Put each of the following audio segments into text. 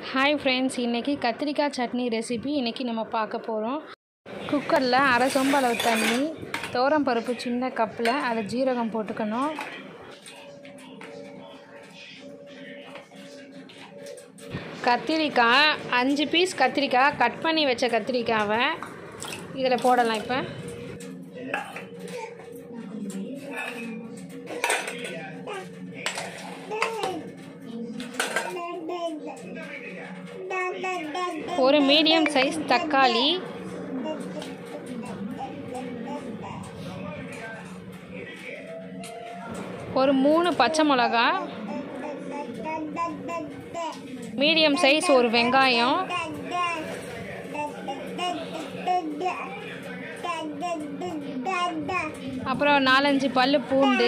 hi friends இன்றைக்கி கத்திரிக்காய் chutney recipe இன்றைக்கி நம்ம பார்க்க போகிறோம் குக்கரில் அரை சொம்பு அளவு தண்ணி துவரம் பருப்பு சின்ன கப்பில் அதில் ஜீரகம் போட்டுக்கணும் கத்திரிக்காய் அஞ்சு பீஸ் கத்திரிக்காய் கட் பண்ணி வச்ச கத்திரிக்காவை இதில் போடலாம் இப்போ ஒரு மீடியம் சைஸ் தக்காளி ஒரு மூணு பச்சை மிளகா மீடியம் சைஸ் ஒரு வெங்காயம் அப்புறம் நாலஞ்சு பல்லு பூண்டு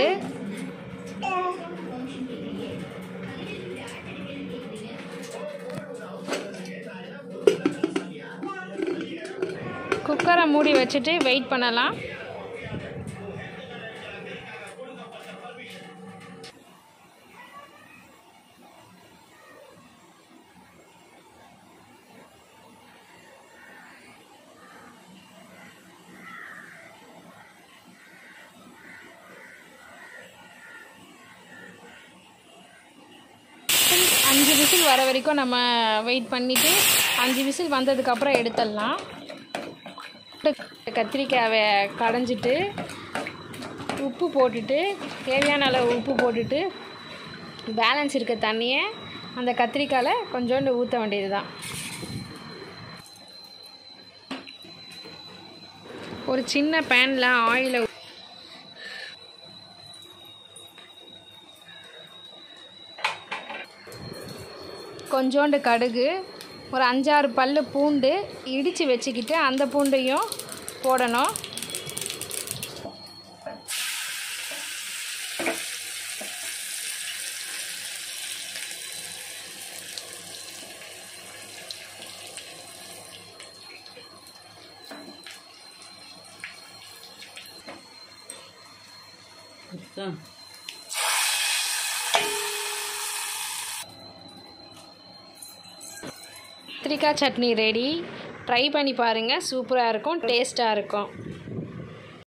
குக்கரை மூடி வச்சுட்டு வெயிட் பண்ணலாம் அஞ்சு விசில் வர வரைக்கும் நம்ம வெயிட் பண்ணிவிட்டு அஞ்சு விசில் வந்ததுக்கப்புறம் எடுத்துடலாம் கத்திரிக்காயை கடைஞ்சிட்டு உப்பு போட்டுட்டு தேவையான அளவு உப்பு போட்டுட்டு பேலன்ஸ் இருக்க தண்ணியை அந்த கத்திரிக்காயில் கொஞ்சோண்டு ஊற்ற வேண்டியது தான் ஒரு சின்ன பேனில் ஆயிலை கொஞ்சோண்டு கடுகு ஒரு அஞ்சாறு பல் பூண்டு இடித்து வச்சுக்கிட்டு அந்த பூண்டையும் போடணும் கத்திரிக்காய் சட்னி ரெடி ட்ரை பண்ணி பாருங்கள் சூப்பராக இருக்கும் டேஸ்ட்டாக இருக்கும்